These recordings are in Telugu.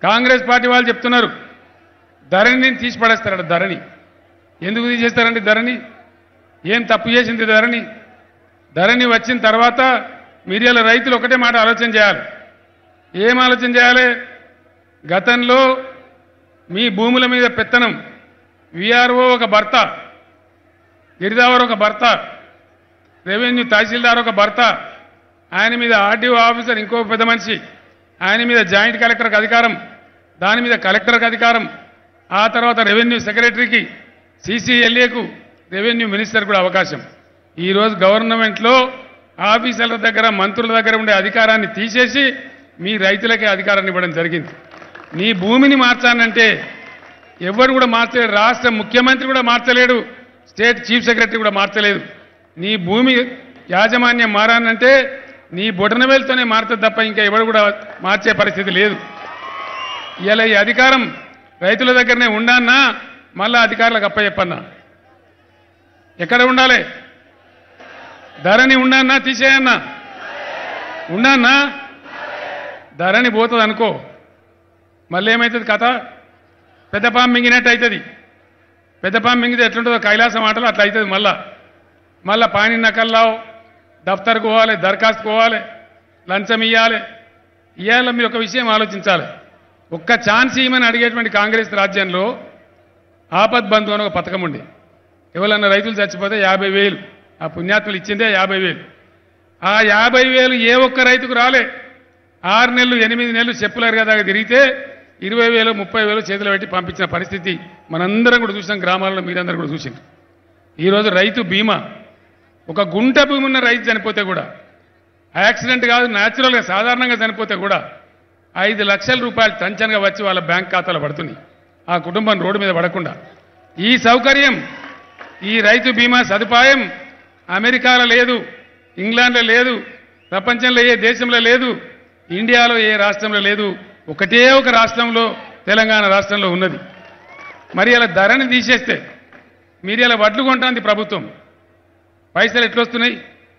కాంగ్రెస్ పార్టీ వాళ్ళు చెప్తున్నారు ధరణిని తీసి పడేస్తారట ధరణి ఎందుకు తీసేస్తారండి ధరణి ఏం తప్పు చేసింది ధరణి ధరణి వచ్చిన తర్వాత మీడియాల రైతులు ఒకటే మాట ఆలోచన చేయాలి ఏం ఆలోచన చేయాలి గతంలో మీ భూముల మీద పెత్తనం విఆర్ఓ ఒక భర్త గిరిదావర్ ఒక భర్త రెవెన్యూ తహసీల్దార్ ఒక భర్త ఆయన మీద ఆర్డీఓ ఆఫీసర్ ఇంకో పెద్ద మనిషి ఆయన మీద జాయింట్ కలెక్టర్కి అధికారం దాని మీద కలెక్టర్కి అధికారం ఆ తర్వాత రెవెన్యూ సెక్రటరీకి సీసీఎల్ఏకు రెవెన్యూ మినిస్టర్ కూడా అవకాశం ఈరోజు గవర్నమెంట్లో ఆఫీసర్ల దగ్గర మంత్రుల దగ్గర ఉండే అధికారాన్ని తీసేసి మీ రైతులకే అధికారాన్ని ఇవ్వడం జరిగింది నీ భూమిని మార్చానంటే ఎవరు కూడా మార్చలేడు రాష్ట్ర ముఖ్యమంత్రి కూడా మార్చలేడు స్టేట్ చీఫ్ సెక్రటరీ కూడా మార్చలేదు నీ భూమి యాజమాన్యం మారానంటే నీ బొటనవేలుతోనే మారుతుంది తప్ప ఇంకా ఎవరు కూడా మార్చే పరిస్థితి లేదు ఇలా ఈ అధికారం రైతుల దగ్గరనే ఉండాన్నా మళ్ళా అధికారులకు అప్పచెప్పన్నా ఎక్కడ ఉండాలి ధరని ఉండన్నా తీసేయన్నా ఉండన్నా ధరని పోతుంది అనుకో మళ్ళీ ఏమవుతుంది కథ పెద్ద పాము మింగినట్టు అవుతుంది పెద్ద పాము మింగితే ఎట్లుంటుందో కైలాసం ఆటలు అట్లా అవుతుంది మళ్ళా మళ్ళా పాని నకల్లావు దఫ్తర్కు పోవాలి దరఖాస్తు పోవాలి లంచం ఇవ్వాలి ఇవాళ మీరు ఒక విషయం ఆలోచించాలి ఒక్క ఛాన్స్ ఇవ్వమని అడిగేటువంటి కాంగ్రెస్ రాజ్యంలో ఆపద్ బంధు అని ఒక పథకం ఉండే ఎవరన్నా రైతులు చచ్చిపోతే యాభై వేలు ఆ పుణ్యాత్ములు ఇచ్చిందే యాభై వేలు ఆ యాభై వేలు ఏ ఒక్క రైతుకు రాలే ఆరు నెలలు ఎనిమిది నెలలు చెప్పులరు కదా తిరిగితే ఇరవై వేలు ముప్పై వేలు చేతిలో పెట్టి పంపించిన పరిస్థితి మనందరం కూడా చూసాం గ్రామాలలో మీరందరూ కూడా చూసింది ఈరోజు రైతు బీమా ఒక గుంట భూమి ఉన్న రైతు చనిపోతే కూడా యాక్సిడెంట్ కాదు న్యాచురల్గా సాధారణంగా చనిపోతే కూడా ఐదు లక్షల రూపాయలు టంచన్గా వచ్చి వాళ్ళ బ్యాంక్ ఖాతాలో పడుతుంది ఆ కుటుంబం రోడ్డు మీద పడకుండా ఈ సౌకర్యం ఈ రైతు బీమా సదుపాయం అమెరికాలో లేదు ఇంగ్లాండ్లో లేదు ప్రపంచంలో ఏ దేశంలో లేదు ఇండియాలో ఏ రాష్ట్రంలో లేదు ఒకటే ఒక రాష్ట్రంలో తెలంగాణ రాష్ట్రంలో ఉన్నది మరి అలా ధరని తీసేస్తే మీరు ఇలా వడ్లు కొంటుంది ప్రభుత్వం పైసలు ఎట్లొస్తున్నాయి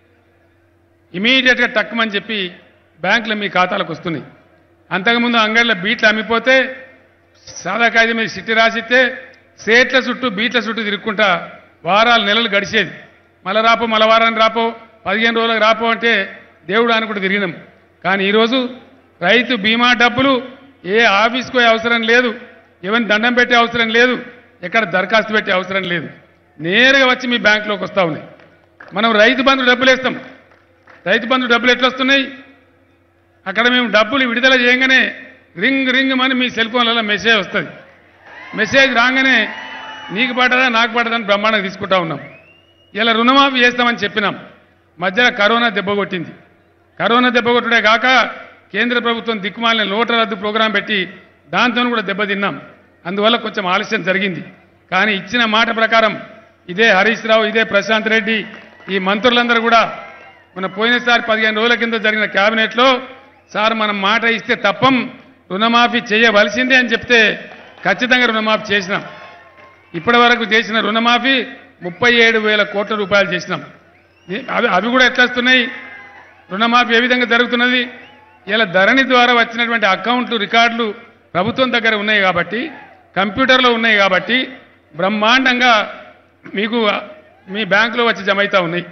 ఇమీడియట్గా టక్కుమని చెప్పి బ్యాంకులు మీ ఖాతాలకు వస్తున్నాయి అంతకుముందు అంగడిలో బీట్లు అమ్మిపోతే సాదా కాగితం మీద సిట్టి రాసిస్తే సేట్ల చుట్టూ బీట్ల చుట్టూ తిరుక్కుంటా వారాలు నెలలు గడిచేది మళ్ళా రాపో మళ్ళా వారానికి రాపో పదిహేను రోజులకు రాపో అంటే దేవుడు అనుకుంటూ తిరిగినాం కానీ ఈరోజు రైతు బీమా డబ్బులు ఏ ఆఫీస్కి పోయే అవసరం లేదు ఎవరిని దండం పెట్టే అవసరం లేదు ఎక్కడ దరఖాస్తు పెట్టే అవసరం లేదు నేరుగా వచ్చి మీ బ్యాంకులోకి వస్తూ ఉన్నాయి మనం రైతు బంధు డబ్బులు వేస్తాం రైతు బంధు డబ్బులు ఎట్లా వస్తున్నాయి అక్కడ మేము డబ్బులు విడుదల చేయగానే రింగ్ రింగ్ అని మీ సెల్ ఫోన్లలో మెసేజ్ వస్తుంది మెసేజ్ రాగానే నీకు పడ్డదా నాకు పడ్డదా అని బ్రహ్మాండంగా తీసుకుంటా ఉన్నాం ఇలా రుణమాఫీ చేస్తామని చెప్పినాం మధ్యలో కరోనా దెబ్బ కొట్టింది కరోనా దెబ్బ కొట్టుడే కాక కేంద్ర ప్రభుత్వం దిక్కుమాలిన నోట్ల రద్దు ప్రోగ్రాం పెట్టి దాంతో కూడా దెబ్బతిన్నాం అందువల్ల కొంచెం ఆలస్యం జరిగింది కానీ ఇచ్చిన మాట ప్రకారం ఇదే హరీష్ రావు ఇదే ప్రశాంత్ రెడ్డి ఈ మంత్రులందరూ కూడా మన పోయినసారి పదిహేను రోజుల కింద జరిగిన కేబినెట్లో సార్ మనం మాట ఇస్తే తప్పం రుణమాఫీ చేయవలసిందే అని చెప్తే ఖచ్చితంగా రుణమాఫీ చేసినాం ఇప్పటి వరకు చేసిన రుణమాఫీ ముప్పై ఏడు వేల కోట్ల రూపాయలు చేసినాం ఈ- అవి అవి కూడా ఎట్లా వస్తున్నాయి రుణమాఫీ ఏ విధంగా జరుగుతున్నది ఇలా ధరణి ద్వారా వచ్చినటువంటి అకౌంట్లు రికార్డులు ప్రభుత్వం దగ్గర ఉన్నాయి కాబట్టి కంప్యూటర్లో ఉన్నాయి కాబట్టి బ్రహ్మాండంగా మీకు మీ బ్యాంకులో వచ్చి జమ అవుతా ఉన్నాయి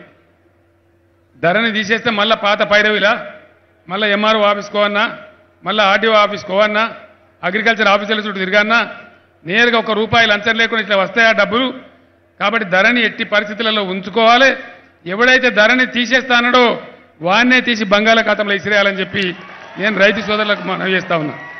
ధరని తీసేస్తే మళ్ళీ పాత పైరవిలా మళ్ళీ ఎంఆర్ఓ ఆఫీస్ కోవన్నా మళ్ళీ ఆర్డీఓ ఆఫీస్ కోవన్నా అగ్రికల్చర్ ఆఫీసర్ల చుట్టూ తిరగన్నా నేరుగా ఒక రూపాయి లంచం లేకుండా ఇట్లా వస్తాయా డబ్బులు కాబట్టి ధరని ఎట్టి పరిస్థితులలో ఉంచుకోవాలి ఎవడైతే ధరని తీసేస్తానడో వాన్నే తీసి బంగాళాఖాతంలో ఇసిరేయాలని చెప్పి నేను రైతు సోదరులకు మనవి చేస్తా ఉన్నా